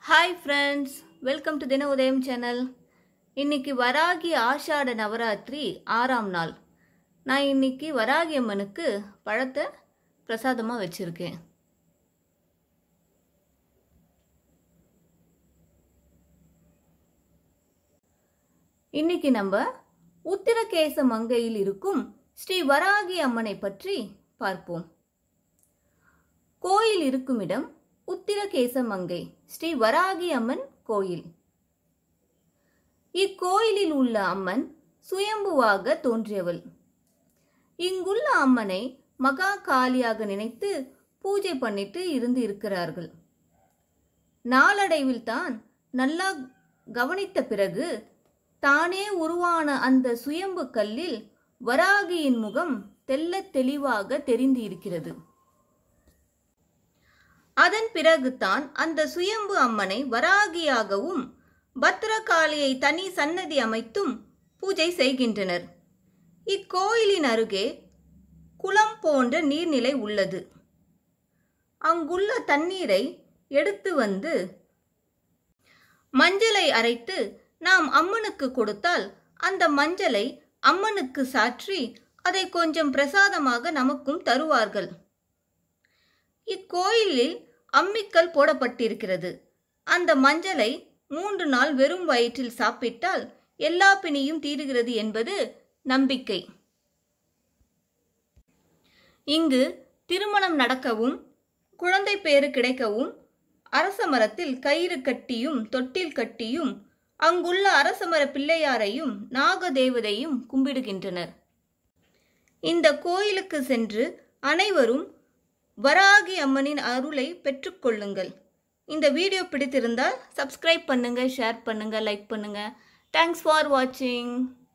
hi friends welcome to தின உதயம் channel இன்னைக்கு வராகி ஆஷாட நவராத்திரி ஆறாம் நாள் நான் இன்னைக்கு வராகி அம்மனுக்கு பழத்தை பிரசாதமாக வச்சுருக்கேன் இன்னைக்கு நம்ம உத்திரகேச மங்கையில் இருக்கும் ஸ்ரீ வராகி அம்மனை பற்றி பார்ப்போம் கோயில் இருக்கும் இடம் உத்திரகேச மங்கை ஸ்ரீ வராகி அம்மன் கோயில் இக்கோயிலில் உள்ள அம்மன் சுயம்புவாக தோன்றியவள் இங்குள்ள அம்மனை மகா காளியாக நினைத்து பூஜை பண்ணிட்டு இருந்து இருக்கிறார்கள் நாளடைவில் தான் நல்லா கவனித்த பிறகு தானே உருவான அந்த சுயம்பு கல்லில் வராகியின் முகம் தெள்ளத் தெளிவாக தெரிந்து இருக்கிறது அதன் பிறகுதான் அந்த சுயம்பு அம்மனை வராகியாகவும் பத்ரகாளியை தனி சன்னதி அமைத்தும் பூஜை செய்கின்றனர் இக்கோயிலின் அருகே குளம் போன்ற நீர்நிலை உள்ளது அங்குள்ள தண்ணீரை எடுத்து வந்து மஞ்சளை அரைத்து நாம் அம்மனுக்கு கொடுத்தால் அந்த மஞ்சளை அம்மனுக்கு சாற்றி அதை கொஞ்சம் பிரசாதமாக நமக்கும் தருவார்கள் இக்கோயிலில் அம்மிக்கல் போடப்பட்டிருக்கிறது அந்த மஞ்சளை மூன்று நாள் வெறும் வயிற்றில் சாப்பிட்டால் எல்லா பிணியும் தீருகிறது என்பது நம்பிக்கை இங்கு திருமணம் நடக்கவும் குழந்தை பேறு கிடைக்கவும் அரச மரத்தில் கயிறு கட்டியும் தொட்டில் கட்டியும் அங்குள்ள அரசமர பிள்ளையாரையும் நாகதேவதையும் கும்பிடுகின்றனர் இந்த கோயிலுக்கு சென்று அனைவரும் வராகி அம்மனின் அருளை பெற்றுக்கொள்ளுங்கள் இந்த வீடியோ பிடித்திருந்தால் சப்ஸ்கிரைப் பண்ணுங்க ஷேர் பண்ணுங்க லைக் பண்ணுங்க தேங்க்ஸ் ஃபார் வாட்சிங்